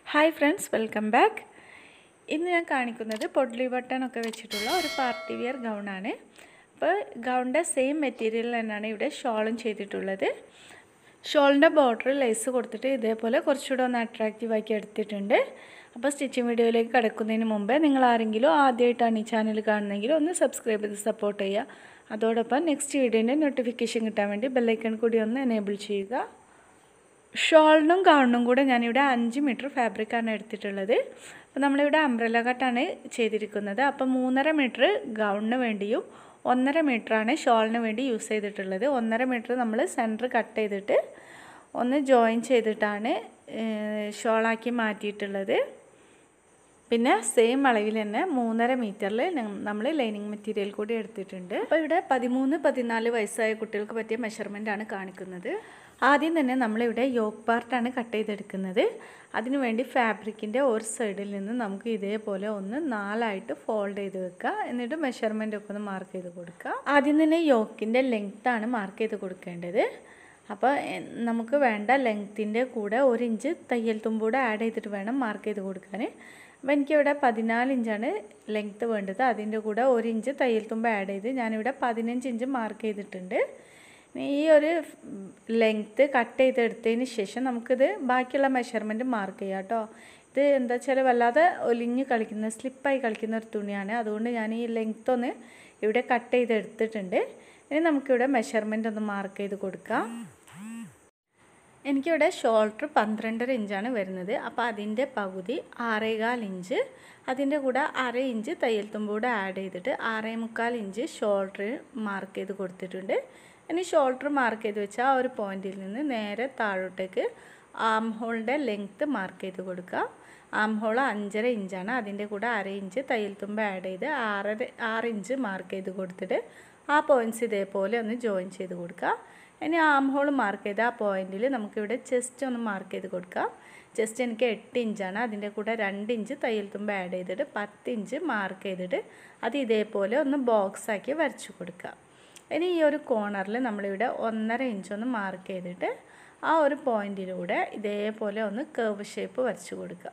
hi friends welcome back ഇന്ന് ഞാൻ കാണിക്കുന്നത് പൊഡ്ലി ബട്ടൺ ഒക്കെ വെച്ചിട്ടുള്ള ഒരു പാർട്ടി വിയർ ഗൗണാണ് അപ്പോൾ ഗൗണിൻ്റെ സെയിം മെറ്റീരിയൽ തന്നെയാണ് ഇവിടെ ഷോളും ചെയ്തിട്ടുള്ളത് ഷോളിൻ്റെ ബോർഡർ ലേസ് കൊടുത്തിട്ട് ഇതേപോലെ കുറച്ചുകൂടെ ഒന്ന് അട്രാക്റ്റീവ് ആക്കി എടുത്തിട്ടുണ്ട് അപ്പോൾ സ്റ്റിച്ചിങ് വീഡിയോയിലേക്ക് കിടക്കുന്നതിന് മുമ്പേ നിങ്ങൾ ആരെങ്കിലും ആദ്യമായിട്ടാണ് ഈ ചാനൽ കാണുന്നതെങ്കിൽ ഒന്ന് സബ്സ്ക്രൈബ് ചെയ്ത് സപ്പോർട്ട് ചെയ്യുക അതോടൊപ്പം നെക്സ്റ്റ് വീഡിയോൻ്റെ നോട്ടിഫിക്കേഷൻ കിട്ടാൻ വേണ്ടി ബെല്ലൈക്കൺ കൂടി ഒന്ന് എനേബിൾ ചെയ്യുക ഷോളിനും ഗൗണിനും കൂടെ ഞാനിവിടെ അഞ്ച് മീറ്റർ ഫാബ്രിക്കാണ് എടുത്തിട്ടുള്ളത് അപ്പോൾ നമ്മളിവിടെ അംബ്രല കട്ടാണ് ചെയ്തിരിക്കുന്നത് അപ്പോൾ മൂന്നര മീറ്റർ ഗൗണിന് വേണ്ടിയും ഒന്നര മീറ്ററാണ് ഷോളിന് വേണ്ടി യൂസ് ചെയ്തിട്ടുള്ളത് ഒന്നര മീറ്റർ നമ്മൾ സെൻറ്റർ കട്ട് ചെയ്തിട്ട് ഒന്ന് ജോയിൻ ചെയ്തിട്ടാണ് ഷോളാക്കി മാറ്റിയിട്ടുള്ളത് പിന്നെ സെയിം അളവിൽ തന്നെ മൂന്നര മീറ്ററിൽ നമ്മൾ ലൈനിങ് മെറ്റീരിയൽ കൂടി എടുത്തിട്ടുണ്ട് അപ്പോൾ ഇവിടെ പതിമൂന്ന് പതിനാല് വയസ്സായ കുട്ടികൾക്ക് പറ്റിയ മെഷർമെൻ്റ് ആണ് കാണിക്കുന്നത് ആദ്യം തന്നെ നമ്മളിവിടെ യോക്ക് പാർട്ടാണ് കട്ട് ചെയ്തെടുക്കുന്നത് അതിനുവേണ്ടി ഫാബ്രിക്കിൻ്റെ ഒരു സൈഡിൽ നിന്ന് നമുക്ക് ഇതേപോലെ ഒന്ന് നാലായിട്ട് ഫോൾഡ് ചെയ്ത് വെക്കുക എന്നിട്ട് മെഷർമെൻ്റ് ഒക്കെ ഒന്ന് മാർക്ക് ചെയ്ത് കൊടുക്കുക ആദ്യം തന്നെ യോക്കിൻ്റെ ലെങ്ത്താണ് മാർക്ക് ചെയ്ത് കൊടുക്കേണ്ടത് അപ്പോൾ നമുക്ക് വേണ്ട ലെങ്ത്തിൻ്റെ കൂടെ ഒരു ഇഞ്ച് തയ്യൽ തുമ്പൂടെ ആഡ് ചെയ്തിട്ട് വേണം മാർക്ക് ചെയ്ത് കൊടുക്കാൻ അപ്പോൾ എനിക്കിവിടെ പതിനാല് ഇഞ്ചാണ് ലെങ്ത്ത് വേണ്ടത് അതിൻ്റെ കൂടെ ഒരു ഇഞ്ച് തയ്യൽ തുമ്പ് ആഡ് ചെയ്ത് ഞാനിവിടെ പതിനഞ്ച് ഇഞ്ച് മാർക്ക് ചെയ്തിട്ടുണ്ട് ഈ ഒരു ലെങ്ത്ത് കട്ട് ചെയ്തെടുത്തതിന് ശേഷം നമുക്കിത് ബാക്കിയുള്ള മെഷർമെൻറ്റ് മാർക്ക് ചെയ്യാം കേട്ടോ ഇത് എന്താ വെച്ചാൽ വല്ലാതെ ഒലിഞ്ഞ് കളിക്കുന്ന സ്ലിപ്പായി കളിക്കുന്ന ഒരു തുണിയാണ് അതുകൊണ്ട് ഞാൻ ഈ ലെങ്ത്ത് ഒന്ന് ഇവിടെ കട്ട് ചെയ്തെടുത്തിട്ടുണ്ട് ഇനി നമുക്കിവിടെ മെഷർമെൻറ്റ് ഒന്ന് മാർക്ക് ചെയ്ത് കൊടുക്കാം എനിക്കിവിടെ ഷോൾഡർ പന്ത്രണ്ടര ഇഞ്ചാണ് വരുന്നത് അപ്പോൾ അതിൻ്റെ പകുതി ആറേകാൽ ഇഞ്ച് അതിൻ്റെ കൂടെ അര ഇഞ്ച് തയ്യൽ തുമ്പൂടെ ആഡ് ചെയ്തിട്ട് ആറേ മുക്കാൽ ഇഞ്ച് ഷോൾഡർ മാർക്ക് ചെയ്ത് കൊടുത്തിട്ടുണ്ട് ഇനി ഷോൾഡർ മാർക്ക് ചെയ്ത് വെച്ചാൽ ആ ഒരു പോയിന്റിൽ നിന്ന് നേരെ താഴോട്ടേക്ക് ആം ഹോളിൻ്റെ ലെങ്ത്ത് മാർക്ക് ചെയ്ത് കൊടുക്കുക ആം ഹോൾ അഞ്ചര ഇഞ്ചാണ് അതിൻ്റെ കൂടെ അര ഇഞ്ച് തയ്യൽ തുമ്പ് ആഡ് ചെയ്ത് ആറര ആറ് ഇഞ്ച് മാർക്ക് ചെയ്ത് കൊടുത്തിട്ട് ആ പോയിൻറ്റ്സ് ഇതേപോലെ ഒന്ന് ജോയിൻ ചെയ്ത് കൊടുക്കുക ഇനി ആം ഹോൾ മാർക്ക് ചെയ്ത് ആ പോയിന്റിൽ നമുക്കിവിടെ ചെസ്റ്റ് ഒന്ന് മാർക്ക് ചെയ്ത് കൊടുക്കാം ചെസ്റ്റ് എനിക്ക് എട്ട് ഇഞ്ചാണ് അതിൻ്റെ കൂടെ രണ്ട് ഇഞ്ച് തയ്യൽ തുമ്പ് ആഡ് ചെയ്തിട്ട് പത്ത് ഇഞ്ച് മാർക്ക് ചെയ്തിട്ട് അത് ഇതേപോലെ ഒന്ന് ബോക്സ് ആക്കി വരച്ചു കൊടുക്കുക ഇനി ഈ ഒരു കോർണറിൽ നമ്മളിവിടെ ഒന്നര ഇഞ്ച് ഒന്ന് മാർക്ക് ചെയ്തിട്ട് ആ ഒരു പോയിന്റിലൂടെ ഇതേപോലെ ഒന്ന് കേവ് ഷേപ്പ് വരച്ചു കൊടുക്കുക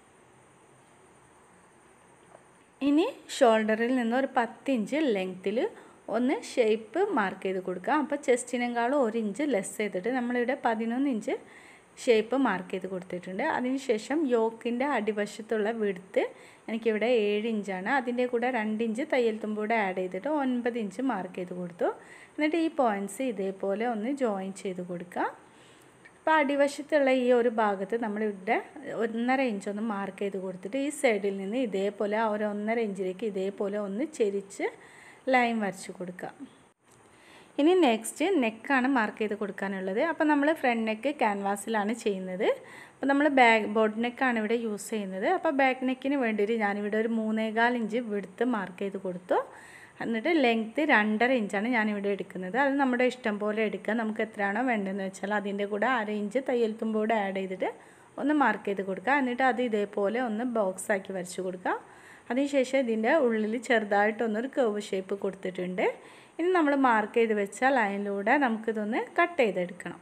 ഇനി ഷോൾഡറിൽ നിന്ന് ഒരു പത്ത് ഇഞ്ച് ലെങ്ത്തിൽ ഒന്ന് ഷേപ്പ് മാർക്ക് ചെയ്ത് കൊടുക്കുക അപ്പോൾ ചെസ്റ്റിനേക്കാളും ഒരു ഇഞ്ച് ലെസ് ചെയ്തിട്ട് നമ്മളിവിടെ പതിനൊന്ന് ഇഞ്ച് ഷേപ്പ് മാർക്ക് ചെയ്ത് കൊടുത്തിട്ടുണ്ട് അതിനുശേഷം യോക്കിൻ്റെ അടിവശത്തുള്ള വിടുത്ത് എനിക്കിവിടെ ഏഴ് ഇഞ്ചാണ് അതിൻ്റെ കൂടെ രണ്ട് ഇഞ്ച് തയ്യൽ തുമ്പൂടെ ആഡ് ചെയ്തിട്ട് ഒൻപത് ഇഞ്ച് മാർക്ക് ചെയ്ത് കൊടുത്തു എന്നിട്ട് ഈ പോയിൻറ്റ്സ് ഇതേപോലെ ഒന്ന് ജോയിൻ ചെയ്ത് കൊടുക്കുക അപ്പോൾ അടിവശത്തുള്ള ഈ ഒരു ഭാഗത്ത് നമ്മളിവിടെ ഒന്നര ഇഞ്ച് ഒന്ന് മാർക്ക് ചെയ്ത് കൊടുത്തിട്ട് ഈ സൈഡിൽ നിന്ന് ഇതേപോലെ ആ ഒരു ഒന്നര ഇഞ്ചിലേക്ക് ഇതേപോലെ ഒന്ന് ചെരിച്ച് ലൈൻ വരച്ച് കൊടുക്കുക ഇനി നെക്സ്റ്റ് നെക്കാണ് മാർക്ക് ചെയ്ത് കൊടുക്കാനുള്ളത് അപ്പോൾ നമ്മൾ ഫ്രണ്ട് നെക്ക് ക്യാൻവാസിലാണ് ചെയ്യുന്നത് അപ്പോൾ നമ്മൾ ബാക്ക് ബോഡ് നെക്കാണ് ഇവിടെ യൂസ് ചെയ്യുന്നത് അപ്പോൾ ബാക്ക് നെക്കിന് വേണ്ടിയിട്ട് ഞാനിവിടെ ഒരു മൂന്നേകാൽ ഇഞ്ച് വിടുത്ത് മാർക്ക് ചെയ്ത് കൊടുത്തു എന്നിട്ട് ലെങ്ത്ത് രണ്ടര ഇഞ്ചാണ് ഞാനിവിടെ എടുക്കുന്നത് അത് നമ്മുടെ ഇഷ്ടം പോലെ എടുക്കുക നമുക്ക് എത്രയാണോ വേണ്ടതെന്ന് വെച്ചാൽ അതിൻ്റെ കൂടെ അര ഇഞ്ച് തയ്യൽ തുമ്പോടെ ആഡ് ചെയ്തിട്ട് ഒന്ന് മാർക്ക് ചെയ്ത് കൊടുക്കുക എന്നിട്ട് അത് ഇതേപോലെ ഒന്ന് ബോക്സ് ആക്കി വരച്ച് കൊടുക്കുക അതിനുശേഷം ഇതിൻ്റെ ഉള്ളിൽ ചെറുതായിട്ടൊന്നൊരു കർവ് ഷേപ്പ് കൊടുത്തിട്ടുണ്ട് ഇനി നമ്മൾ മാർക്ക് ചെയ്ത് വെച്ച ലൈനിലൂടെ നമുക്കിതൊന്ന് കട്ട് ചെയ്തെടുക്കണം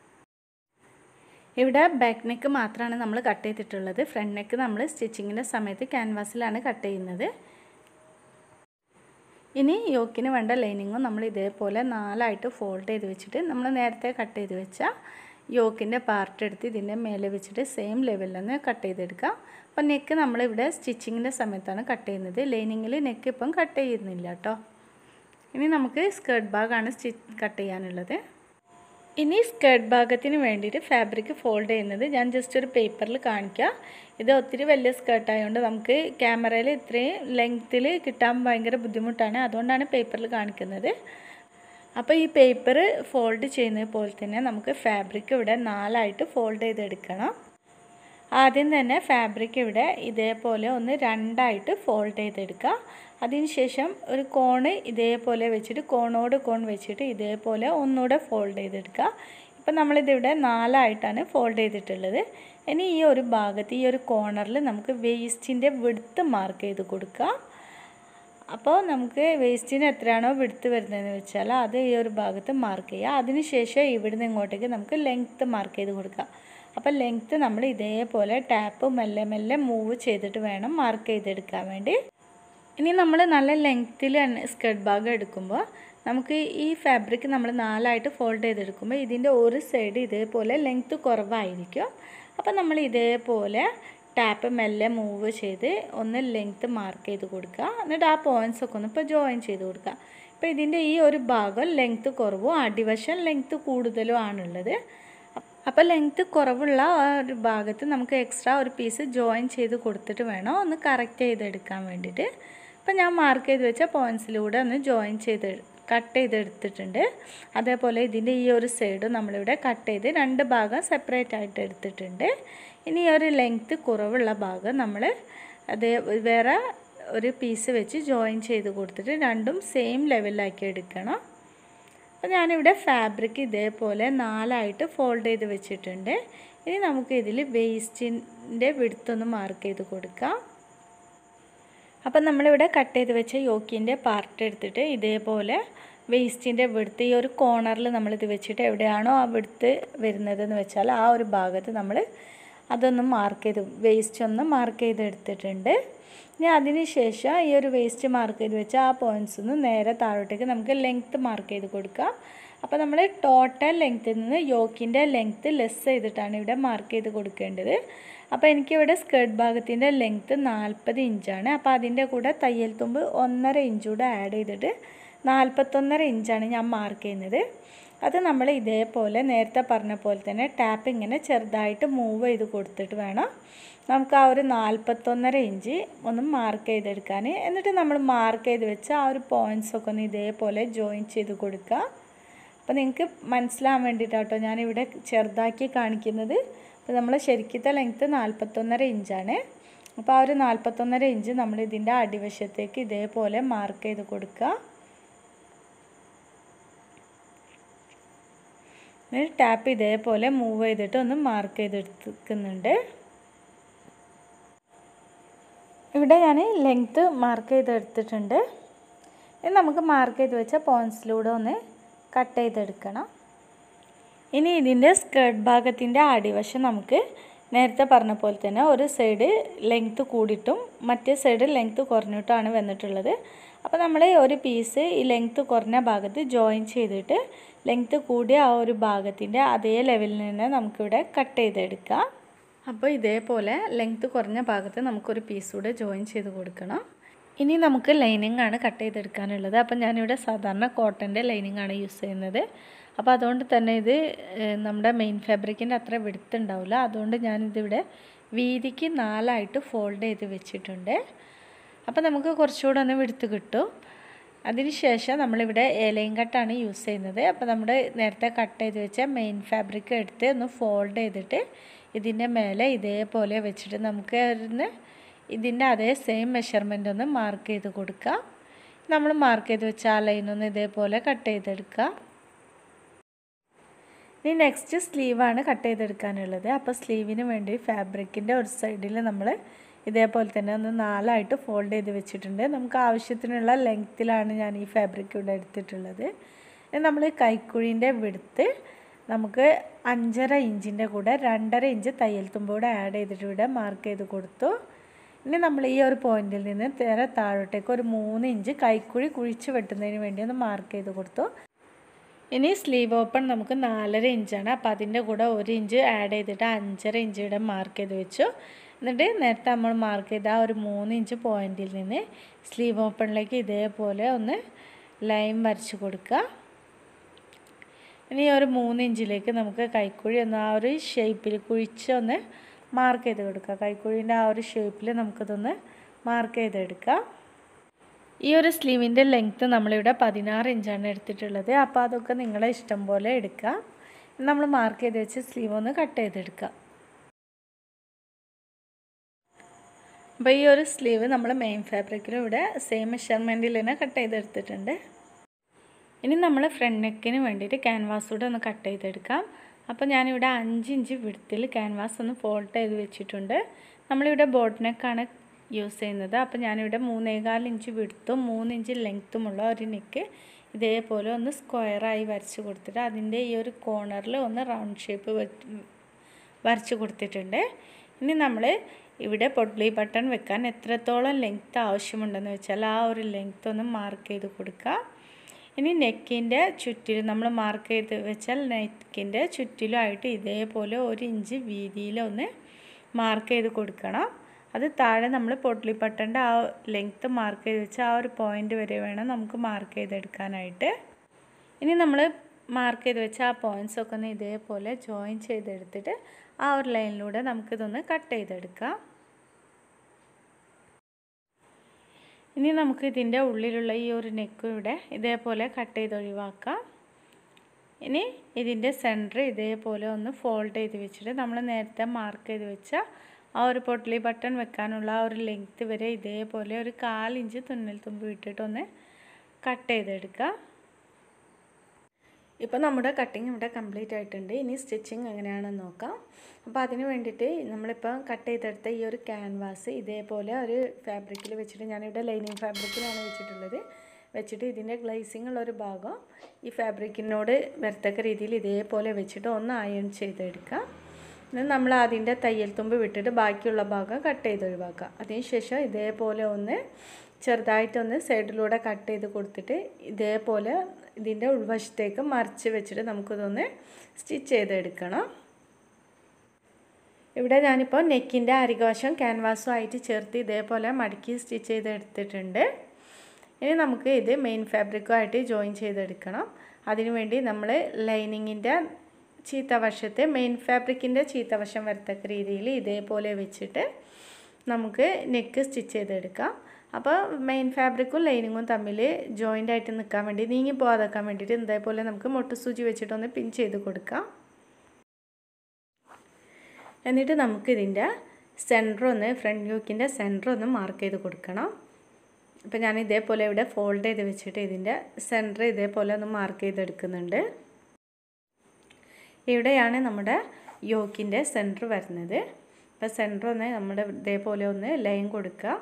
ഇവിടെ ബാക്ക് നെക്ക് മാത്രമാണ് നമ്മൾ കട്ട് ചെയ്തിട്ടുള്ളത് ഫ്രണ്ട് നെക്ക് നമ്മൾ സ്റ്റിച്ചിങ്ങിൻ്റെ സമയത്ത് ക്യാൻവാസിലാണ് കട്ട് ചെയ്യുന്നത് ഇനി യോക്കിന് വേണ്ട ലൈനിങ്ങും നമ്മൾ ഇതേപോലെ നാലായിട്ട് ഫോൾഡ് ചെയ്ത് വെച്ചിട്ട് നമ്മൾ നേരത്തെ കട്ട് ചെയ്ത് വെച്ച യോക്കിൻ്റെ പാർട്ട് എടുത്ത് ഇതിൻ്റെ മേലെ വെച്ചിട്ട് സെയിം ലെവലിൽ നിന്ന് കട്ട് ചെയ്തെടുക്കുക അപ്പോൾ നെക്ക് നമ്മളിവിടെ സ്റ്റിച്ചിങ്ങിൻ്റെ സമയത്താണ് കട്ട് ചെയ്യുന്നത് ലൈനിങ്ങിൽ നെക്ക് ഇപ്പം കട്ട് ചെയ്യുന്നില്ല കേട്ടോ ഇനി നമുക്ക് സ്കേർട്ട് ഭാഗമാണ് സ്റ്റിച്ച് കട്ട് ചെയ്യാനുള്ളത് ഇനി സ്കേർട്ട് ഭാഗത്തിന് വേണ്ടിയിട്ട് ഫാബ്രിക് ഫോൾഡ് ചെയ്യുന്നത് ഞാൻ ജസ്റ്റ് ഒരു പേപ്പറിൽ കാണിക്കാം ഇത് ഒത്തിരി വലിയ സ്കേർട്ട് ആയതുകൊണ്ട് നമുക്ക് ക്യാമറയിൽ ഇത്രയും ലെങ്ത്തിൽ കിട്ടാൻ ഭയങ്കര ബുദ്ധിമുട്ടാണ് അതുകൊണ്ടാണ് പേപ്പറിൽ കാണിക്കുന്നത് അപ്പോൾ ഈ പേപ്പർ ഫോൾഡ് ചെയ്യുന്നത് പോലെ തന്നെ നമുക്ക് ഫാബ്രിക് ഇവിടെ നാലായിട്ട് ഫോൾഡ് ചെയ്തെടുക്കണം ആദ്യം തന്നെ ഫാബ്രിക് ഇവിടെ ഇതേപോലെ ഒന്ന് രണ്ടായിട്ട് ഫോൾഡ് ചെയ്തെടുക്കുക അതിനുശേഷം ഒരു കോണ് ഇതേപോലെ വെച്ചിട്ട് കോണോട് കോൺ വെച്ചിട്ട് ഇതേപോലെ ഒന്നുകൂടെ ഫോൾഡ് ചെയ്തെടുക്കുക ഇപ്പം നമ്മളിതിവിടെ നാലായിട്ടാണ് ഫോൾഡ് ചെയ്തിട്ടുള്ളത് ഇനി ഈ ഒരു ഭാഗത്ത് ഈ ഒരു കോർണറിൽ നമുക്ക് വേസ്റ്റിൻ്റെ വിടുത്ത് മാർക്ക് ചെയ്ത് കൊടുക്കുക അപ്പോൾ നമുക്ക് വേസ്റ്റിന് എത്രയാണോ വിടുത്ത് വരുന്നതെന്ന് വെച്ചാൽ അത് ഈ ഒരു ഭാഗത്ത് മാർക്ക് ചെയ്യുക അതിനുശേഷം ഇവിടുന്ന് ഇങ്ങോട്ടേക്ക് നമുക്ക് ലെങ്ത്ത് മാർക്ക് ചെയ്ത് കൊടുക്കുക അപ്പോൾ ലെങ്ത്ത് നമ്മൾ ഇതേപോലെ ടാപ്പ് മെല്ലെ മെല്ലെ മൂവ് ചെയ്തിട്ട് വേണം മാർക്ക് ചെയ്തെടുക്കാൻ വേണ്ടി ഇനി നമ്മൾ നല്ല ലെങ്ത്തിൽ സ്കേർട്ട് ഭാഗം എടുക്കുമ്പോൾ നമുക്ക് ഈ ഫാബ്രിക് നമ്മൾ നാലായിട്ട് ഫോൾഡ് ചെയ്തെടുക്കുമ്പോൾ ഇതിൻ്റെ ഒരു സൈഡ് ഇതേപോലെ ലെങ്ത്ത് കുറവായിരിക്കും അപ്പോൾ നമ്മൾ ഇതേപോലെ ടാപ്പ് മെല്ലെ മൂവ് ചെയ്ത് ഒന്ന് ലെങ്ത്ത് മാർക്ക് ചെയ്ത് കൊടുക്കുക എന്നിട്ട് ആ പോയിൻറ്റ്സ് ഒക്കെ ഒന്ന് ഇപ്പോൾ ജോയിൻ ചെയ്ത് കൊടുക്കുക ഇപ്പോൾ ഇതിൻ്റെ ഈ ഒരു ഭാഗം ലെങ്ത്ത് കുറവും അടിവശം ലെങ്ത്ത് കൂടുതലും ആണുള്ളത് അപ്പോൾ ലെങ്ത്ത് കുറവുള്ള ആ ഒരു ഭാഗത്ത് നമുക്ക് എക്സ്ട്രാ ഒരു പീസ് ജോയിൻ ചെയ്ത് കൊടുത്തിട്ട് വേണം ഒന്ന് കറക്റ്റ് ചെയ്തെടുക്കാൻ വേണ്ടിയിട്ട് അപ്പോൾ ഞാൻ മാർക്ക് ചെയ്ത് വെച്ച പോയിൻറ്റ്സിലൂടെ ഒന്ന് ജോയിൻ ചെയ്ത് കട്ട് ചെയ്തെടുത്തിട്ടുണ്ട് അതേപോലെ ഇതിൻ്റെ ഈ ഒരു സൈഡ് നമ്മളിവിടെ കട്ട് ചെയ്ത് രണ്ട് ഭാഗം സെപ്പറേറ്റ് ആയിട്ട് എടുത്തിട്ടുണ്ട് ഇനി ഈ ഒരു ലെങ്ത്ത് കുറവുള്ള ഭാഗം നമ്മൾ അത് വേറെ ഒരു പീസ് വെച്ച് ജോയിൻ ചെയ്ത് കൊടുത്തിട്ട് രണ്ടും സെയിം ലെവലിലാക്കി എടുക്കണം അപ്പോൾ ഞാനിവിടെ ഫാബ്രിക് ഇതേപോലെ നാലായിട്ട് ഫോൾഡ് ചെയ്ത് വെച്ചിട്ടുണ്ട് ഇനി നമുക്ക് ഇതിൽ വേസ്റ്റിൻ്റെ വിടുത്തൊന്ന് മാർക്ക് ചെയ്ത് കൊടുക്കാം അപ്പം നമ്മളിവിടെ കട്ട് ചെയ്ത് വെച്ച യോക്കിൻ്റെ പാർട്ട് എടുത്തിട്ട് ഇതേപോലെ വേസ്റ്റിൻ്റെ വിടുത്ത് ഈ ഒരു കോർണറിൽ നമ്മളിത് വെച്ചിട്ട് എവിടെയാണോ ആ വിടുത്ത് വരുന്നതെന്ന് വെച്ചാൽ ആ ഒരു ഭാഗത്ത് നമ്മൾ അതൊന്ന് മാർക്ക് ചെയ്ത് വേസ്റ്റ് ഒന്ന് മാർക്ക് ചെയ്ത് എടുത്തിട്ടുണ്ട് ഇനി അതിന് ശേഷം ഈ ഒരു വേസ്റ്റ് മാർക്ക് ചെയ്ത് വെച്ച ആ പോയിൻറ്റ്സ് നിന്ന് നേരെ താഴോട്ടേക്ക് നമുക്ക് ലെങ്ത്ത് മാർക്ക് ചെയ്ത് കൊടുക്കാം അപ്പോൾ നമ്മൾ ടോട്ടൽ ലെങ്ത്തിൽ നിന്ന് യോക്കിൻ്റെ ലെങ്ത്ത് ലെസ് ചെയ്തിട്ടാണ് ഇവിടെ മാർക്ക് ചെയ്ത് കൊടുക്കേണ്ടത് അപ്പോൾ എനിക്കിവിടെ സ്കേർട്ട് ഭാഗത്തിൻ്റെ ലെങ്ത്ത് നാൽപ്പത് ഇഞ്ചാണ് അപ്പോൾ അതിൻ്റെ കൂടെ തയ്യൽ തുമ്പ് ഒന്നര ഇഞ്ച് കൂടെ ആഡ് ചെയ്തിട്ട് നാൽപ്പത്തൊന്നര ഇഞ്ചാണ് ഞാൻ മാർക്ക് ചെയ്യുന്നത് അത് നമ്മൾ ഇതേപോലെ നേരത്തെ പറഞ്ഞ പോലെ തന്നെ ടാപ്പ് ഇങ്ങനെ ചെറുതായിട്ട് മൂവ് ചെയ്ത് കൊടുത്തിട്ട് വേണം നമുക്ക് ആ ഒരു നാൽപ്പത്തൊന്നര ഇഞ്ച് ഒന്ന് മാർക്ക് ചെയ്തെടുക്കാൻ എന്നിട്ട് നമ്മൾ മാർക്ക് ചെയ്ത് വെച്ച് ആ ഒരു പോയിൻറ്റ്സ് ഒക്കെ ഒന്ന് ഇതേപോലെ ജോയിൻ ചെയ്ത് കൊടുക്കുക അപ്പോൾ നിങ്ങൾക്ക് മനസ്സിലാവാൻ വേണ്ടിയിട്ടാട്ടോ ഞാനിവിടെ ചെറുതാക്കി കാണിക്കുന്നത് അപ്പോൾ നമ്മൾ ശരിക്കത്തെ ലെങ്ത്ത് നാൽപ്പത്തൊന്നര ഇഞ്ചാണ് അപ്പോൾ ആ ഒരു നാൽപ്പത്തൊന്നര ഇഞ്ച് നമ്മൾ ഇതിൻ്റെ അടിവശത്തേക്ക് ഇതേപോലെ മാർക്ക് ചെയ്ത് കൊടുക്കുക എന്നിട്ട് ടാപ്പ് ഇതേപോലെ മൂവ് ചെയ്തിട്ട് ഒന്ന് മാർക്ക് ചെയ്തെടുക്കുന്നുണ്ട് ഇവിടെ ഞാൻ ലെങ്ത്ത് മാർക്ക് ചെയ്തെടുത്തിട്ടുണ്ട് ഇനി നമുക്ക് മാർക്ക് ചെയ്ത് വെച്ച പോയിൻറ്റ്സിലൂടെ ഒന്ന് കട്ട് ചെയ്തെടുക്കണം ഇനി ഇതിൻ്റെ സ്കേർട്ട് ഭാഗത്തിൻ്റെ അടിവശം നമുക്ക് നേരത്തെ പറഞ്ഞ പോലെ തന്നെ ഒരു സൈഡ് ലെങ്ത്ത് കൂടിയിട്ടും മറ്റേ സൈഡ് ലെങ്ത്ത് കുറഞ്ഞിട്ടുമാണ് വന്നിട്ടുള്ളത് അപ്പോൾ നമ്മൾ ഒരു പീസ് ഈ ലെങ്ത്ത് കുറഞ്ഞ ഭാഗത്ത് ജോയിൻ ചെയ്തിട്ട് ലെങ്ത്ത് കൂടിയ ആ ഒരു ഭാഗത്തിൻ്റെ അതേ ലെവലിൽ തന്നെ നമുക്കിവിടെ കട്ട് ചെയ്തെടുക്കാം അപ്പോൾ ഇതേപോലെ ലെങ്ത്ത് കുറഞ്ഞ ഭാഗത്ത് നമുക്കൊരു പീസ് കൂടെ ജോയിൻ ചെയ്ത് കൊടുക്കണം ഇനി നമുക്ക് ലൈനിങ് ആണ് കട്ട് ചെയ്തെടുക്കാനുള്ളത് അപ്പം ഞാനിവിടെ സാധാരണ കോട്ടൻ്റെ ലൈനിങ് ആണ് യൂസ് ചെയ്യുന്നത് അപ്പോൾ അതുകൊണ്ട് തന്നെ ഇത് നമ്മുടെ മെയിൻ ഫാബ്രിക്കിൻ്റെ അത്ര വെടുത്തുണ്ടാവില്ല അതുകൊണ്ട് ഞാനിതിവിടെ വീതിക്ക് നാലായിട്ട് ഫോൾഡ് ചെയ്ത് വെച്ചിട്ടുണ്ട് അപ്പോൾ നമുക്ക് കുറച്ചുകൂടെ ഒന്ന് വെടുത്ത് കിട്ടും അതിനുശേഷം നമ്മളിവിടെ ഏലയും കട്ടാണ് യൂസ് ചെയ്യുന്നത് അപ്പോൾ നമ്മൾ നേരത്തെ കട്ട് ചെയ്ത് വെച്ച മെയിൻ ഫാബ്രിക് എടുത്ത് ഒന്ന് ഫോൾഡ് ചെയ്തിട്ട് ഇതിൻ്റെ മേലെ ഇതേപോലെ വെച്ചിട്ട് നമുക്ക് ഒന്ന് ഇതിൻ്റെ അതേ സെയിം മെഷർമെൻ്റ് ഒന്ന് മാർക്ക് ചെയ്ത് കൊടുക്കുക നമ്മൾ മാർക്ക് ചെയ്ത് വെച്ച ആ ലൈനൊന്ന് ഇതേപോലെ കട്ട് ചെയ്തെടുക്കുക ഇനി നെക്സ്റ്റ് സ്ലീവാണ് കട്ട് ചെയ്തെടുക്കാനുള്ളത് അപ്പോൾ സ്ലീവിന് വേണ്ടി ഫാബ്രിക്കിൻ്റെ ഒരു സൈഡിൽ നമ്മൾ ഇതേപോലെ തന്നെ ഒന്ന് നാലായിട്ട് ഫോൾഡ് ചെയ്ത് വെച്ചിട്ടുണ്ട് നമുക്ക് ആവശ്യത്തിനുള്ള ലെങ്ത്തിലാണ് ഞാൻ ഈ ഫാബ്രിക് ഇവിടെ എടുത്തിട്ടുള്ളത് നമ്മൾ കൈക്കുഴീൻ്റെ വിടുത്ത് നമുക്ക് അഞ്ചര ഇഞ്ചിൻ്റെ കൂടെ രണ്ടര ഇഞ്ച് തയ്യൽ തുമ്പോടെ ആഡ് ചെയ്തിട്ട് ഇവിടെ മാർക്ക് ചെയ്ത് കൊടുത്തു ഇനി നമ്മൾ ഈ ഒരു പോയിന്റിൽ നിന്ന് നേരെ താഴോട്ടേക്ക് ഒരു മൂന്ന് ഇഞ്ച് കൈക്കുഴി കുഴിച്ച് വെട്ടുന്നതിന് വേണ്ടി ഒന്ന് മാർക്ക് ചെയ്ത് കൊടുത്തു ഇനി സ്ലീവ് ഓപ്പൺ നമുക്ക് നാലര ഇഞ്ചാണ് അപ്പോൾ അതിൻ്റെ കൂടെ ഒരു ഇഞ്ച് ആഡ് ചെയ്തിട്ട് അഞ്ചര ഇഞ്ച് ഇവിടെ മാർക്ക് ചെയ്ത് വെച്ചു എന്നിട്ട് നേരത്തെ നമ്മൾ മാർക്ക് ചെയ്ത ആ ഒരു മൂന്ന് ഇഞ്ച് പോയിന്റിൽ നിന്ന് സ്ലീവ് ഓപ്പണിലേക്ക് ഇതേപോലെ ഒന്ന് ലൈൻ വരച്ച് കൊടുക്കുക ഇനി ഒരു മൂന്ന് ഇഞ്ചിലേക്ക് നമുക്ക് കൈക്കുഴി ഒന്ന് ആ ഒരു ഷേപ്പിൽ കുഴിച്ച് ഒന്ന് മാർക്ക് ചെയ്ത് കൊടുക്കുക കൈക്കുഴീൻ്റെ ആ ഒരു ഷേപ്പിൽ നമുക്കിതൊന്ന് മാർക്ക് ചെയ്തെടുക്കാം ഈ ഒരു സ്ലീവിൻ്റെ ലെങ്ത്ത് നമ്മളിവിടെ പതിനാറ് ഇഞ്ചാണ് എടുത്തിട്ടുള്ളത് അപ്പോൾ അതൊക്കെ നിങ്ങളെ ഇഷ്ടം പോലെ എടുക്കുക നമ്മൾ മാർക്ക് ചെയ്ത് വെച്ച് സ്ലീവ് ഒന്ന് കട്ട് ചെയ്തെടുക്കുക അപ്പോൾ ഈ ഒരു സ്ലീവ് നമ്മൾ മെയിൻ ഫാബ്രിക്കിലും ഇവിടെ സെയിം മെഷർമെൻറ്റിൽ തന്നെ കട്ട് ചെയ്തെടുത്തിട്ടുണ്ട് ഇനി നമ്മൾ ഫ്രണ്ട് നെക്കിന് വേണ്ടിയിട്ട് ക്യാൻവാസ് കൂടെ ഒന്ന് കട്ട് ചെയ്തെടുക്കാം അപ്പോൾ ഞാനിവിടെ അഞ്ച് ഇഞ്ച് വിടുത്തിൽ ക്യാൻവാസ് ഒന്ന് ഫോൾഡ് ചെയ്ത് വെച്ചിട്ടുണ്ട് നമ്മളിവിടെ ബോട്ട് നെക്കാണ് യൂസ് ചെയ്യുന്നത് അപ്പോൾ ഞാനിവിടെ മൂന്നേകാൽ ഇഞ്ച് വിടുത്തും മൂന്ന് ഇഞ്ച് ലെങ്ത്തുമുള്ള ഒരു നെക്ക് ഇതേപോലെ ഒന്ന് സ്ക്വയറായി വരച്ച് കൊടുത്തിട്ട് അതിൻ്റെ ഈ ഒരു കോർണറിൽ ഒന്ന് റൗണ്ട് ഷേപ്പ് വരച്ച് കൊടുത്തിട്ടുണ്ട് ഇനി നമ്മൾ ഇവിടെ പൊഡ്ലി ബട്ടൺ വെക്കാൻ എത്രത്തോളം ലെങ്ത്ത് ആവശ്യമുണ്ടെന്ന് വെച്ചാൽ ആ ഒരു ലെങ്ത്ത് ഒന്ന് മാർക്ക് ചെയ്ത് കൊടുക്കുക ഇനി നെക്കിൻ്റെ ചുറ്റിലും നമ്മൾ മാർക്ക് ചെയ്ത് വെച്ചാൽ നെക്കിൻ്റെ ചുറ്റിലുമായിട്ട് ഇതേപോലെ ഒരു ഇഞ്ച് വീതിയിലൊന്ന് മാർക്ക് ചെയ്ത് കൊടുക്കണം അത് താഴെ നമ്മൾ പൊട്ട്ലി ബട്ടൻ്റെ ആ ലെങ്ത്ത് മാർക്ക് ചെയ്ത് വെച്ചാൽ ആ ഒരു പോയിൻ്റ് വരെ വേണം നമുക്ക് മാർക്ക് ചെയ്തെടുക്കാനായിട്ട് ഇനി നമ്മൾ മാർക്ക് ചെയ്ത് വെച്ച ആ പോയിൻറ്റ്സൊക്കെ ഒന്ന് ഇതേപോലെ ജോയിൻ ചെയ്തെടുത്തിട്ട് ആ ഒരു ലൈനിലൂടെ നമുക്കിതൊന്ന് കട്ട് ചെയ്തെടുക്കാം ഇനി നമുക്ക് ഇതിൻ്റെ ഉള്ളിലുള്ള ഈ ഒരു നെക്ക് ഇവിടെ ഇതേപോലെ കട്ട് ചെയ്ത് ഒഴിവാക്കാം ഇനി ഇതിൻ്റെ സെൻറ്റർ ഇതേപോലെ ഒന്ന് ഫോൾഡ് ചെയ്ത് വെച്ചിട്ട് നമ്മൾ നേരത്തെ മാർക്ക് ചെയ്ത് വെച്ച ആ ഒരു പൊട്ടലി ബട്ടൺ വെക്കാനുള്ള ആ ഒരു ലെങ്ത്ത് വരെ ഇതേപോലെ ഒരു കാലിഞ്ച് തുന്നൽ തുമ്പ് ഇട്ടിട്ടൊന്ന് കട്ട് ചെയ്തെടുക്കുക ഇപ്പോൾ നമ്മുടെ കട്ടിങ് ഇവിടെ കംപ്ലീറ്റ് ആയിട്ടുണ്ട് ഇനി സ്റ്റിച്ചിങ് എങ്ങനെയാണെന്ന് നോക്കാം അപ്പോൾ അതിന് വേണ്ടിയിട്ട് നമ്മളിപ്പോൾ കട്ട് ചെയ്തെടുത്ത ഈ ഒരു ക്യാൻവാസ് ഇതേപോലെ ഒരു ഫാബ്രിക്കിൽ വെച്ചിട്ട് ഞാനിവിടെ ലൈനിങ് ഫാബ്രിക്കിലാണ് വെച്ചിട്ടുള്ളത് വെച്ചിട്ട് ഇതിൻ്റെ ഗ്ലേസിങ് ഉള്ള ഒരു ഭാഗം ഈ ഫാബ്രിക്കിനോട് വരത്തക്ക രീതിയിൽ ഇതേപോലെ വെച്ചിട്ട് ഒന്ന് അയൺ ചെയ്തെടുക്കാം എന്നിട്ട് നമ്മൾ അതിൻ്റെ തയ്യൽ തുമ്പ് വിട്ടിട്ട് ബാക്കിയുള്ള ഭാഗം കട്ട് ചെയ്ത് ഒഴിവാക്കുക അതിനുശേഷം ഇതേപോലെ ഒന്ന് ചെറുതായിട്ടൊന്ന് സൈഡിലൂടെ കട്ട് ചെയ്ത് കൊടുത്തിട്ട് ഇതേപോലെ ഇതിൻ്റെ ഉൾവശത്തേക്ക് മറിച്ച് വെച്ചിട്ട് നമുക്കിതൊന്ന് സ്റ്റിച്ച് ചെയ്തെടുക്കണം ഇവിടെ ഞാനിപ്പോൾ നെക്കിൻ്റെ അരികവശം ക്യാൻവാസും ആയിട്ട് ചേർത്ത് ഇതേപോലെ മടക്കി സ്റ്റിച്ച് ചെയ്തെടുത്തിട്ടുണ്ട് ഇനി നമുക്ക് ഇത് മെയിൻ ഫാബ്രിക്കുമായിട്ട് ജോയിൻ ചെയ്തെടുക്കണം അതിനുവേണ്ടി നമ്മൾ ലൈനിങ്ങിൻ്റെ ചീത്തവശത്തെ മെയിൻ ഫാബ്രിക്കിൻ്റെ ചീത്തവശം വരത്തക്ക രീതിയിൽ ഇതേപോലെ വെച്ചിട്ട് നമുക്ക് നെക്ക് സ്റ്റിച്ച് ചെയ്തെടുക്കാം അപ്പോൾ മെയിൻ ഫാബ്രിക്കും ലൈനിങ്ങും തമ്മിൽ ജോയിൻ്റ് ആയിട്ട് നിൽക്കാൻ വേണ്ടി നീങ്ങി പോകാതെക്കാൻ വേണ്ടിയിട്ട് ഇതേപോലെ നമുക്ക് മുട്ടുസൂചി വെച്ചിട്ടൊന്ന് പിൻ ചെയ്ത് കൊടുക്കാം എന്നിട്ട് നമുക്കിതിൻ്റെ സെൻറ്റർ ഒന്ന് ഫ്രണ്ട് യോക്കിൻ്റെ സെൻറ്റർ ഒന്ന് മാർക്ക് ചെയ്ത് കൊടുക്കണം അപ്പോൾ ഞാൻ ഇതേപോലെ ഇവിടെ ഫോൾഡ് ചെയ്ത് വെച്ചിട്ട് ഇതിൻ്റെ സെൻറ്റർ ഇതേപോലെ ഒന്ന് മാർക്ക് ചെയ്തെടുക്കുന്നുണ്ട് ഇവിടെയാണ് നമ്മുടെ യോക്കിൻ്റെ സെൻറ്റർ വരുന്നത് അപ്പോൾ സെൻറ്റർ ഒന്ന് നമ്മുടെ ഇതേപോലെ ഒന്ന് ലൈൻ കൊടുക്കുക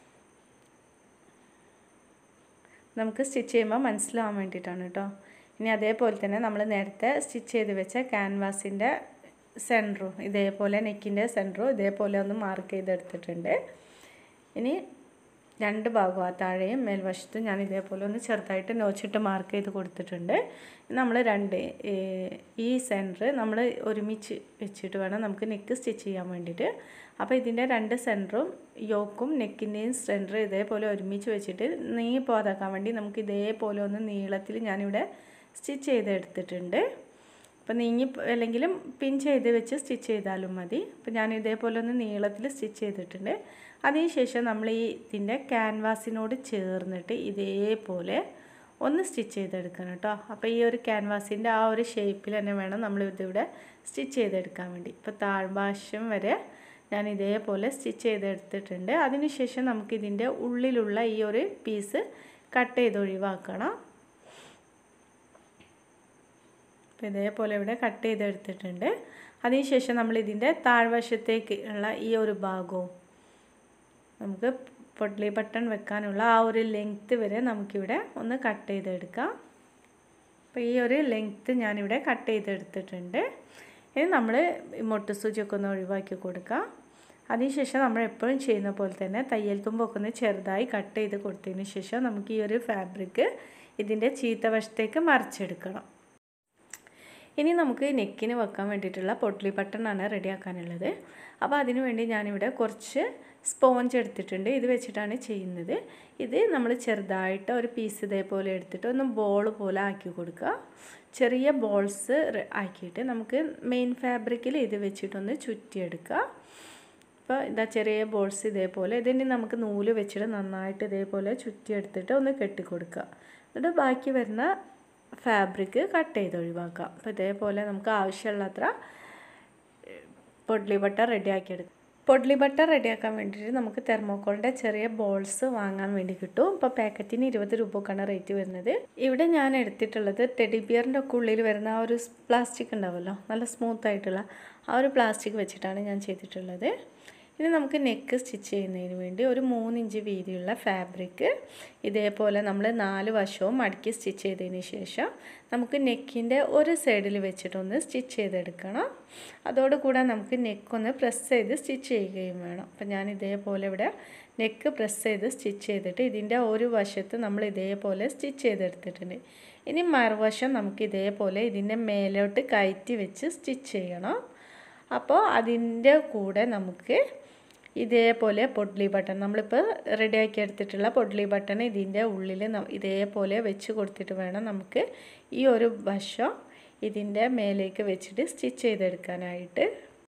നമുക്ക് സ്റ്റിച്ച് ചെയ്യുമ്പോൾ മനസ്സിലാവാൻ വേണ്ടിയിട്ടാണ് കേട്ടോ ഇനി അതേപോലെ തന്നെ നമ്മൾ നേരത്തെ സ്റ്റിച്ച് ചെയ്ത് വെച്ച ക്യാൻവാസിൻ്റെ സെൻറ്ററും ഇതേപോലെ നെക്കിൻ്റെ സെൻറ്ററും ഇതേപോലെ ഒന്ന് മാർക്ക് ചെയ്തെടുത്തിട്ടുണ്ട് ഇനി രണ്ട് ഭാഗവും ആ താഴെയും മേൽവശത്തും ഞാൻ ഇതേപോലെ ഒന്ന് ചെറുതായിട്ട് നോച്ചിട്ട് മാർക്ക് ചെയ്ത് കൊടുത്തിട്ടുണ്ട് നമ്മൾ രണ്ട് ഈ സെൻറ്റർ നമ്മൾ ഒരുമിച്ച് വെച്ചിട്ട് വേണം നമുക്ക് നെക്ക് സ്റ്റിച്ച് ചെയ്യാൻ വേണ്ടിയിട്ട് അപ്പോൾ ഇതിൻ്റെ രണ്ട് സെൻറ്ററും യോക്കും നെക്കിൻ്റെയും സെൻറ്റർ ഇതേപോലെ ഒരുമിച്ച് വെച്ചിട്ട് നീങ്ങി പോകാതാക്കാൻ വേണ്ടി നമുക്ക് ഇതേപോലെ ഒന്ന് നീളത്തിൽ ഞാനിവിടെ സ്റ്റിച്ച് ചെയ്തെടുത്തിട്ടുണ്ട് അപ്പോൾ നീങ്ങി അല്ലെങ്കിലും പിൻ ചെയ്ത് വെച്ച് സ്റ്റിച്ച് ചെയ്താലും മതി അപ്പോൾ ഞാൻ ഇതേപോലെ ഒന്ന് നീളത്തിൽ സ്റ്റിച്ച് ചെയ്തിട്ടുണ്ട് അതിനുശേഷം നമ്മൾ ഈ ഇതിൻ്റെ ക്യാൻവാസിനോട് ചേർന്നിട്ട് ഇതേപോലെ ഒന്ന് സ്റ്റിച്ച് ചെയ്തെടുക്കണം കേട്ടോ അപ്പോൾ ഈ ഒരു ക്യാൻവാസിൻ്റെ ആ ഒരു ഷേപ്പിൽ തന്നെ വേണം നമ്മൾ ഇതിവിടെ സ്റ്റിച്ച് ചെയ്തെടുക്കാൻ വേണ്ടി ഇപ്പോൾ താഴ്ഭാഷ്യം വരെ ഞാൻ ഇതേപോലെ സ്റ്റിച്ച് ചെയ്തെടുത്തിട്ടുണ്ട് അതിനുശേഷം നമുക്കിതിൻ്റെ ഉള്ളിലുള്ള ഈ ഒരു പീസ് കട്ട് ചെയ്ത് ഒഴിവാക്കണം അപ്പോൾ ഇതേപോലെ ഇവിടെ കട്ട് ചെയ്തെടുത്തിട്ടുണ്ട് അതിനുശേഷം നമ്മൾ ഇതിൻ്റെ താഴ്വശത്തേക്ക് ഉള്ള ഈ ഒരു ഭാഗവും നമുക്ക് പൊട്ട്ലി ബട്ടൺ വെക്കാനുള്ള ആ ഒരു ലെങ്ത്ത് വരെ നമുക്കിവിടെ ഒന്ന് കട്ട് ചെയ്തെടുക്കാം അപ്പോൾ ഈ ഒരു ലെങ്ത്ത് ഞാനിവിടെ കട്ട് ചെയ്തെടുത്തിട്ടുണ്ട് ഇനി നമ്മൾ മുട്ട് സൂചിയൊക്കെ ഒന്ന് ഒഴിവാക്കി കൊടുക്കാം അതിനുശേഷം നമ്മൾ എപ്പോഴും ചെയ്യുന്ന പോലെ തന്നെ തയ്യൽ തുമ്പൊക്കെ ഒന്ന് ചെറുതായി കട്ട് ചെയ്ത് കൊടുത്തതിന് ശേഷം നമുക്ക് ഈ ഒരു ഫാബ്രിക് ഇതിൻ്റെ ചീത്ത വശത്തേക്ക് മറിച്ചെടുക്കണം ഇനി നമുക്ക് നെക്കിന് വെക്കാൻ വേണ്ടിയിട്ടുള്ള പൊട്ട്ലി ബട്ടണാണ് റെഡിയാക്കാനുള്ളത് അപ്പോൾ അതിനു വേണ്ടി ഞാനിവിടെ കുറച്ച് സ്പോഞ്ച് എടുത്തിട്ടുണ്ട് ഇത് വെച്ചിട്ടാണ് ചെയ്യുന്നത് ഇത് നമ്മൾ ചെറുതായിട്ട് ഒരു പീസ് ഇതേപോലെ എടുത്തിട്ട് ഒന്ന് ബോൾ പോലെ ആക്കി കൊടുക്കുക ചെറിയ ബോൾസ് ആക്കിയിട്ട് നമുക്ക് മെയിൻ ഫാബ്രിക്കിൽ ഇത് വെച്ചിട്ടൊന്ന് ചുറ്റിയെടുക്കുക അപ്പോൾ ഇതാ ചെറിയ ബോൾസ് ഇതേപോലെ ഇതിന് നമുക്ക് നൂല് വെച്ചിട്ട് നന്നായിട്ട് ഇതേപോലെ ചുറ്റിയെടുത്തിട്ട് ഒന്ന് കെട്ടിക്കൊടുക്കുക എന്നിട്ട് ബാക്കി വരുന്ന ഫാബ്രിക് കട്ട് ചെയ്ത് ഒഴിവാക്കാം അപ്പോൾ ഇതേപോലെ നമുക്ക് ആവശ്യമുള്ളത്ര പൊഡ്ലി ബട്ടർ റെഡിയാക്കിയെടുക്കാം പൊഡ്ലി ബട്ടർ റെഡിയാക്കാൻ വേണ്ടിയിട്ട് നമുക്ക് തെർമോക്കോളിൻ്റെ ചെറിയ ബോൾസ് വാങ്ങാൻ വേണ്ടി കിട്ടും ഇപ്പോൾ പാക്കറ്റിന് ഇരുപത് രൂപക്കാണ് റേറ്റ് വരുന്നത് ഇവിടെ ഞാൻ എടുത്തിട്ടുള്ളത് ടെഡി ബിയറിൻ്റെ ഒക്കെ ഉള്ളിൽ വരുന്ന ആ ഒരു പ്ലാസ്റ്റിക് ഉണ്ടാവുമല്ലോ നല്ല സ്മൂത്ത് ആയിട്ടുള്ള ആ ഒരു പ്ലാസ്റ്റിക് വെച്ചിട്ടാണ് ഞാൻ ചെയ്തിട്ടുള്ളത് ഇനി നമുക്ക് നെക്ക് സ്റ്റിച്ച് ചെയ്യുന്നതിന് വേണ്ടി ഒരു മൂന്നിഞ്ച് വീതിയുള്ള ഫാബ്രിക് ഇതേപോലെ നമ്മൾ നാല് വശവും മടക്കി സ്റ്റിച്ച് ചെയ്തതിന് ശേഷം നമുക്ക് നെക്കിൻ്റെ ഒരു സൈഡിൽ വെച്ചിട്ടൊന്ന് സ്റ്റിച്ച് ചെയ്തെടുക്കണം അതോടുകൂടെ നമുക്ക് നെക്കൊന്ന് പ്രസ് ചെയ്ത് സ്റ്റിച്ച് ചെയ്യുകയും വേണം അപ്പം ഞാൻ ഇതേപോലെ ഇവിടെ നെക്ക് പ്രസ് ചെയ്ത് സ്റ്റിച്ച് ചെയ്തിട്ട് ഇതിൻ്റെ ഒരു വശത്ത് നമ്മൾ ഇതേപോലെ സ്റ്റിച്ച് ചെയ്തെടുത്തിട്ടുണ്ട് ഇനി മറുവശം നമുക്ക് ഇതേപോലെ ഇതിൻ്റെ മേലോട്ട് കയറ്റി വെച്ച് സ്റ്റിച്ച് ചെയ്യണം അപ്പോൾ അതിൻ്റെ കൂടെ നമുക്ക് ഇതേപോലെ പൊഡ്ലി ബട്ടൺ നമ്മളിപ്പോൾ റെഡിയാക്കി എടുത്തിട്ടുള്ള പൊഡ്ലി ബട്ടൺ ഇതിൻ്റെ ഉള്ളിൽ ഇതേപോലെ വെച്ച് കൊടുത്തിട്ട് വേണം നമുക്ക് ഈ ഒരു വശം ഇതിൻ്റെ മേലേക്ക് വെച്ചിട്ട് സ്റ്റിച്ച് ചെയ്തെടുക്കാനായിട്ട്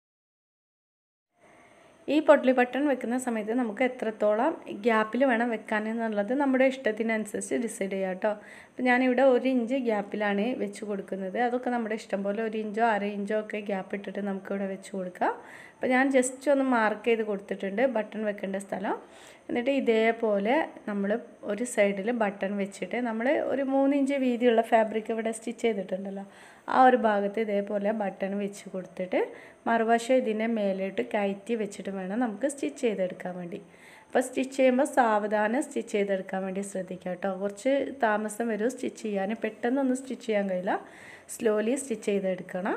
ഈ പൊട്ടലി ബട്ടൺ വെക്കുന്ന സമയത്ത് നമുക്ക് എത്രത്തോളം ഗ്യാപ്പിൽ വേണം വെക്കാൻ എന്നുള്ളത് നമ്മുടെ ഇഷ്ടത്തിനനുസരിച്ച് ഡിസൈഡ് ചെയ്യാം കേട്ടോ അപ്പോൾ ഞാനിവിടെ ഒരു ഇഞ്ച് ഗ്യാപ്പിലാണ് വെച്ച് കൊടുക്കുന്നത് അതൊക്കെ നമ്മുടെ ഇഷ്ടം പോലെ ഒരു ഇഞ്ചോ അര ഇഞ്ചോ ഒക്കെ ഗ്യാപ്പ് ഇട്ടിട്ട് നമുക്കിവിടെ വെച്ച് കൊടുക്കാം അപ്പോൾ ഞാൻ ജസ്റ്റ് ഒന്ന് മാർക്ക് ചെയ്ത് കൊടുത്തിട്ടുണ്ട് ബട്ടൺ വെക്കേണ്ട സ്ഥലം എന്നിട്ട് ഇതേപോലെ നമ്മൾ ഒരു സൈഡിൽ ബട്ടൺ വെച്ചിട്ട് നമ്മൾ ഒരു മൂന്ന് ഇഞ്ച് വീതിയുള്ള ഫാബ്രിക് ഇവിടെ സ്റ്റിച്ച് ചെയ്തിട്ടുണ്ടല്ലോ ആ ഒരു ഭാഗത്ത് ഇതേപോലെ ബട്ടൺ വെച്ച് കൊടുത്തിട്ട് മറുവശം ഇതിനെ മേലോട്ട് കയറ്റി വെച്ചിട്ട് വേണം നമുക്ക് സ്റ്റിച്ച് ചെയ്തെടുക്കാൻ വേണ്ടി അപ്പോൾ സ്റ്റിച്ച് ചെയ്യുമ്പോൾ സാവധാനം സ്റ്റിച്ച് ചെയ്തെടുക്കാൻ വേണ്ടി ശ്രദ്ധിക്കുക കേട്ടോ കുറച്ച് താമസം വരും സ്റ്റിച്ച് ചെയ്യാൻ പെട്ടെന്നൊന്നും സ്റ്റിച്ച് ചെയ്യാൻ കഴിയില്ല സ്ലോലി സ്റ്റിച്ച് ചെയ്തെടുക്കണം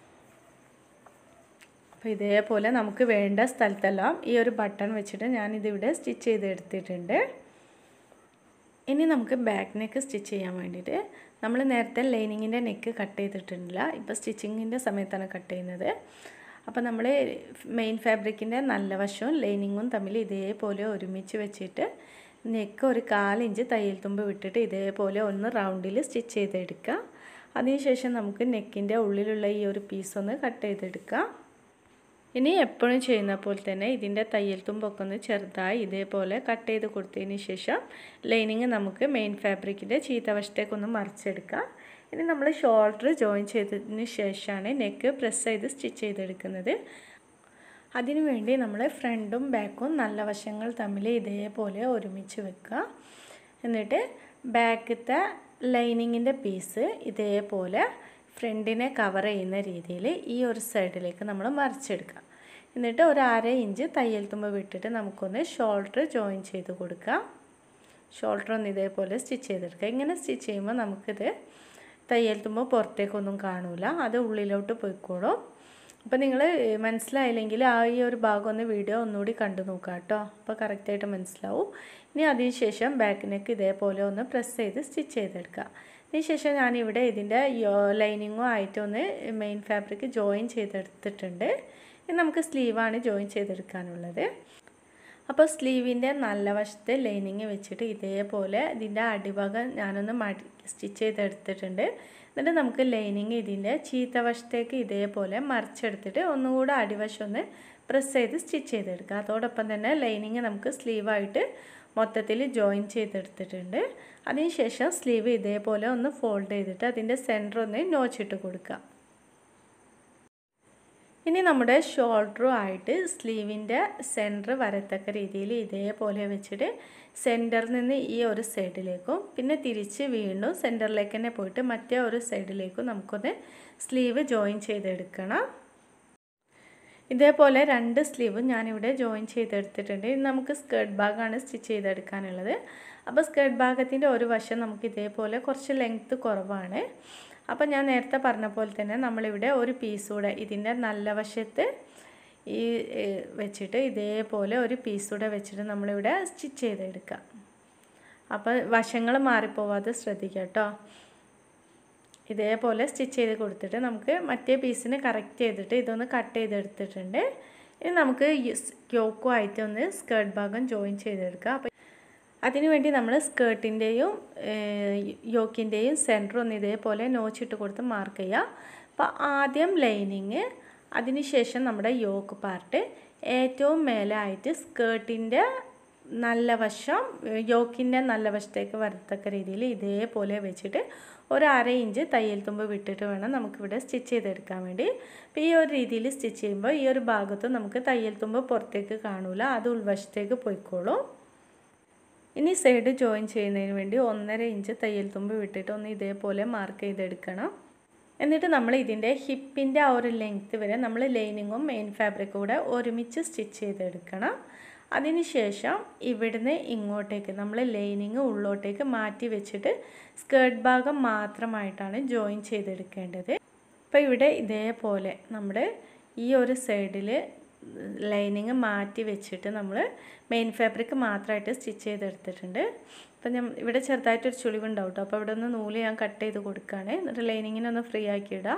അപ്പോൾ ഇതേപോലെ നമുക്ക് വേണ്ട സ്ഥലത്തെല്ലാം ഈ ഒരു ബട്ടൺ വെച്ചിട്ട് ഞാനിതിവിടെ സ്റ്റിച്ച് ചെയ്തെടുത്തിട്ടുണ്ട് ഇനി നമുക്ക് ബാക്ക് നെക്ക് സ്റ്റിച്ച് ചെയ്യാൻ വേണ്ടിയിട്ട് നമ്മൾ നേരത്തെ ലൈനിങ്ങിൻ്റെ നെക്ക് കട്ട് ചെയ്തിട്ടില്ല ഇപ്പോൾ സ്റ്റിച്ചിങ്ങിൻ്റെ സമയത്താണ് കട്ട് ചെയ്യുന്നത് അപ്പോൾ നമ്മൾ മെയിൻ ഫാബ്രിക്കിൻ്റെ നല്ല വശവും ലൈനിങ്ങും തമ്മിൽ ഇതേപോലെ ഒരുമിച്ച് വെച്ചിട്ട് നെക്ക് ഒരു കാലിഞ്ച് തയ്യൽ തുമ്പ് വിട്ടിട്ട് ഇതേപോലെ ഒന്ന് റൗണ്ടിൽ സ്റ്റിച്ച് ചെയ്തെടുക്കുക അതിനുശേഷം നമുക്ക് നെക്കിൻ്റെ ഉള്ളിലുള്ള ഈ ഒരു പീസ് ഒന്ന് കട്ട് ചെയ്തെടുക്കാം ഇനി എപ്പോഴും ചെയ്യുന്ന പോലെ തന്നെ ഇതിൻ്റെ തയ്യൽ തുമ്പൊക്കെ ഒന്ന് ചെറുതായി ഇതേപോലെ കട്ട് ചെയ്ത് കൊടുത്തതിന് ശേഷം ലൈനിങ് നമുക്ക് മെയിൻ ഫാബ്രിക്കിൻ്റെ ചീത്തവശത്തേക്കൊന്ന് മറിച്ചെടുക്കാം ഇനി നമ്മൾ ഷോൾഡർ ജോയിൻ ചെയ്തതിന് ശേഷമാണ് നെക്ക് പ്രസ് ചെയ്ത് സ്റ്റിച്ച് ചെയ്തെടുക്കുന്നത് അതിനുവേണ്ടി നമ്മൾ ഫ്രണ്ടും ബാക്കും നല്ല വശങ്ങൾ തമ്മിൽ ഇതേപോലെ ഒരുമിച്ച് വെക്കുക എന്നിട്ട് ബാക്കത്തെ ലൈനിങ്ങിൻ്റെ പീസ് ഇതേപോലെ ഫ്രണ്ടിനെ കവർ ചെയ്യുന്ന രീതിയിൽ ഈ ഒരു സൈഡിലേക്ക് നമ്മൾ മറിച്ചെടുക്കുക എന്നിട്ട് ഒരു അര ഇഞ്ച് തയ്യൽ തുമ്പ് വിട്ടിട്ട് നമുക്കൊന്ന് ഷോൾഡർ ജോയിൻ ചെയ്ത് കൊടുക്കാം ഷോൾഡർ ഒന്ന് ഇതേപോലെ സ്റ്റിച്ച് ചെയ്തെടുക്കുക ഇങ്ങനെ സ്റ്റിച്ച് ചെയ്യുമ്പോൾ നമുക്കിത് തയ്യൽ തുമ്പ് പുറത്തേക്കൊന്നും കാണൂല അത് ഉള്ളിലോട്ട് പോയിക്കോളും അപ്പോൾ നിങ്ങൾ മനസ്സിലായില്ലെങ്കിൽ ആ ഈ ഒരു ഭാഗം ഒന്ന് വീഡിയോ ഒന്നുകൂടി കണ്ടു നോക്കുക കേട്ടോ അപ്പോൾ കറക്റ്റായിട്ട് മനസ്സിലാവും ഇനി അതിനുശേഷം ബാക്ക് നെക്ക് ഇതേപോലെ ഒന്ന് പ്രസ് ചെയ്ത് സ്റ്റിച്ച് ചെയ്തെടുക്കുക അതിനുശേഷം ഞാനിവിടെ ഇതിൻ്റെ ലൈനിങ്ങും ആയിട്ടൊന്ന് മെയിൻ ഫാബ്രിക് ജോയിൻ ചെയ്തെടുത്തിട്ടുണ്ട് ഇനി നമുക്ക് സ്ലീവാണ് ജോയിൻ ചെയ്തെടുക്കാനുള്ളത് അപ്പോൾ സ്ലീവിൻ്റെ നല്ല വശത്ത് ലൈനിങ് വെച്ചിട്ട് ഇതേപോലെ ഇതിൻ്റെ അടിഭാഗം ഞാനൊന്ന് മടി സ്റ്റിച്ച് ചെയ്തെടുത്തിട്ടുണ്ട് എന്നിട്ട് നമുക്ക് ലൈനിങ് ഇതിൻ്റെ ചീത്ത വശത്തേക്ക് ഇതേപോലെ മറിച്ചെടുത്തിട്ട് ഒന്നുകൂടെ അടിവശം ഒന്ന് പ്രസ് ചെയ്ത് സ്റ്റിച്ച് ചെയ്തെടുക്കുക അതോടൊപ്പം തന്നെ ലൈനിങ് നമുക്ക് സ്ലീവായിട്ട് മൊത്തത്തിൽ ജോയിൻ ചെയ്തെടുത്തിട്ടുണ്ട് അതിനുശേഷം സ്ലീവ് ഇതേപോലെ ഒന്ന് ഫോൾഡ് ചെയ്തിട്ട് അതിൻ്റെ സെൻറ്റർ ഒന്ന് നോച്ചിട്ട് കൊടുക്കുക ഇനി നമ്മുടെ ഷോൾഡറും ആയിട്ട് സ്ലീവിൻ്റെ സെൻറ്റർ വരത്തക്ക രീതിയിൽ ഇതേപോലെ വെച്ചിട്ട് സെൻറ്ററിൽ നിന്ന് ഈ ഒരു സൈഡിലേക്കും പിന്നെ തിരിച്ച് വീണ്ടും സെൻറ്ററിലേക്ക് തന്നെ പോയിട്ട് മറ്റേ ഒരു സൈഡിലേക്കും നമുക്കൊന്ന് സ്ലീവ് ജോയിൻ ചെയ്തെടുക്കണം ഇതേപോലെ രണ്ട് സ്ലീവും ഞാനിവിടെ ജോയിൻ ചെയ്തെടുത്തിട്ടുണ്ട് ഇനി നമുക്ക് സ്കേർട്ട് ഭാഗമാണ് സ്റ്റിച്ച് ചെയ്തെടുക്കാനുള്ളത് അപ്പോൾ സ്കേർട്ട് ഭാഗത്തിൻ്റെ ഒരു വശം നമുക്ക് ഇതേപോലെ കുറച്ച് ലെങ്ത്ത് കുറവാണ് അപ്പോൾ ഞാൻ നേരത്തെ പറഞ്ഞ പോലെ തന്നെ നമ്മളിവിടെ ഒരു പീസ് കൂടെ ഇതിൻ്റെ നല്ല വശത്ത് ഈ വെച്ചിട്ട് ഇതേപോലെ ഒരു പീസ് കൂടെ വെച്ചിട്ട് നമ്മളിവിടെ സ്റ്റിച്ച് ചെയ്തെടുക്കാം അപ്പോൾ വശങ്ങൾ മാറിപ്പോവാതെ ശ്രദ്ധിക്കുക കേട്ടോ ഇതേപോലെ സ്റ്റിച്ച് ചെയ്ത് കൊടുത്തിട്ട് നമുക്ക് മറ്റേ പീസിന് കറക്റ്റ് ചെയ്തിട്ട് ഇതൊന്ന് കട്ട് ചെയ്തെടുത്തിട്ടുണ്ട് ഇനി നമുക്ക് യോക്കുമായിട്ട് ഒന്ന് സ്കേർട്ട് ഭാഗം ജോയിൻ ചെയ്തെടുക്കുക അപ്പോൾ അതിനുവേണ്ടി നമ്മൾ സ്കേർട്ടിൻ്റെയും യോക്കിൻ്റെയും സെൻറ്റർ ഒന്ന് ഇതേപോലെ നോച്ചിട്ട് കൊടുത്ത് മാർക്ക് ചെയ്യുക അപ്പോൾ ആദ്യം ലൈനിങ് അതിനുശേഷം നമ്മുടെ യോക്ക് പാർട്ട് ഏറ്റവും മേലായിട്ട് സ്കേർട്ടിൻ്റെ നല്ല വശം യോക്കിൻ്റെ നല്ല വശത്തേക്ക് വരത്തക്ക രീതിയിൽ ഇതേപോലെ വെച്ചിട്ട് ഒരു അര ഇഞ്ച് തയ്യൽ തുമ്പ് വിട്ടിട്ട് വേണം നമുക്കിവിടെ സ്റ്റിച്ച് ചെയ്തെടുക്കാൻ വേണ്ടി അപ്പോൾ ഈ ഒരു രീതിയിൽ സ്റ്റിച്ച് ചെയ്യുമ്പോൾ ഈ ഒരു ഭാഗത്ത് നമുക്ക് തയ്യൽ തുമ്പ് പുറത്തേക്ക് കാണൂല അത് ഉൾവശത്തേക്ക് പോയിക്കോളും ഇനി സൈഡ് ജോയിൻ ചെയ്യുന്നതിന് വേണ്ടി ഒന്നര ഇഞ്ച് തയ്യൽ തുമ്പ് വിട്ടിട്ട് ഒന്ന് ഇതേപോലെ മാർക്ക് ചെയ്തെടുക്കണം എന്നിട്ട് നമ്മൾ ഇതിൻ്റെ ഹിപ്പിൻ്റെ ആ ഒരു ലെങ്ത്ത് വരെ നമ്മൾ ലൈനിങ്ങും മെയിൻ ഫാബ്രിക്കും കൂടെ ഒരുമിച്ച് സ്റ്റിച്ച് ചെയ്തെടുക്കണം അതിനുശേഷം ഇവിടുന്ന് ഇങ്ങോട്ടേക്ക് നമ്മൾ ലൈനിങ് ഉള്ളോട്ടേക്ക് മാറ്റി വെച്ചിട്ട് സ്കേർട്ട് ഭാഗം മാത്രമായിട്ടാണ് ജോയിൻ ചെയ്തെടുക്കേണ്ടത് അപ്പോൾ ഇവിടെ ഇതേപോലെ നമ്മുടെ ഈ ഒരു സൈഡിൽ ലൈനിങ് മാറ്റി വെച്ചിട്ട് നമ്മൾ മെയിൻ ഫാബ്രിക് മാത്രമായിട്ട് സ്റ്റിച്ച് ചെയ്തെടുത്തിട്ടുണ്ട് അപ്പം ഞാൻ ഇവിടെ ചെറുതായിട്ടൊരു ചുളിവുണ്ടാവും കേട്ടോ അപ്പോൾ ഇവിടെ ഒന്ന് നൂല് ഞാൻ കട്ട് ചെയ്ത് കൊടുക്കുകയാണ് എന്നിട്ട് ലൈനിങ്ങിനൊന്ന് ഫ്രീ ആക്കി ഇടാം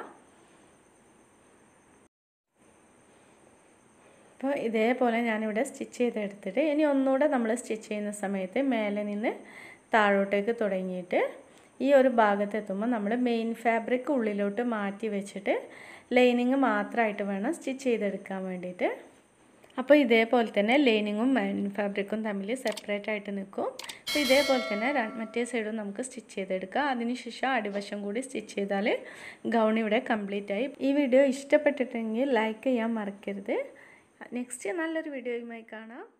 അപ്പോൾ ഇതേപോലെ ഞാനിവിടെ സ്റ്റിച്ച് ചെയ്തെടുത്തിട്ട് ഇനി ഒന്നുകൂടെ നമ്മൾ സ്റ്റിച്ച് ചെയ്യുന്ന സമയത്ത് മേലെ നിന്ന് താഴോട്ടേക്ക് തുടങ്ങിയിട്ട് ഈ ഒരു ഭാഗത്ത് എത്തുമ്പോൾ നമ്മൾ മെയിൻ ഫാബ്രിക് ഉള്ളിലോട്ട് മാറ്റി വെച്ചിട്ട് ലൈനിങ് മാത്രമായിട്ട് വേണം സ്റ്റിച്ച് ചെയ്തെടുക്കാൻ വേണ്ടിയിട്ട് അപ്പോൾ ഇതേപോലെ തന്നെ ലൈനിങ്ങും മെയിൻ ഫാബ്രിക്കും തമ്മിൽ സെപ്പറേറ്റ് ആയിട്ട് നിൽക്കും അപ്പോൾ ഇതേപോലെ തന്നെ മറ്റേ സൈഡും നമുക്ക് സ്റ്റിച്ച് ചെയ്തെടുക്കാം അതിനുശേഷം അടിവശം കൂടി സ്റ്റിച്ച് ചെയ്താൽ ഗൗൺ ഇവിടെ കംപ്ലീറ്റ് ആയി ഈ വീഡിയോ ഇഷ്ടപ്പെട്ടിട്ടെങ്കിൽ ലൈക്ക് ചെയ്യാൻ മറക്കരുത് നെക്സ്റ്റ് നല്ലൊരു വീഡിയോയുമായി കാണാം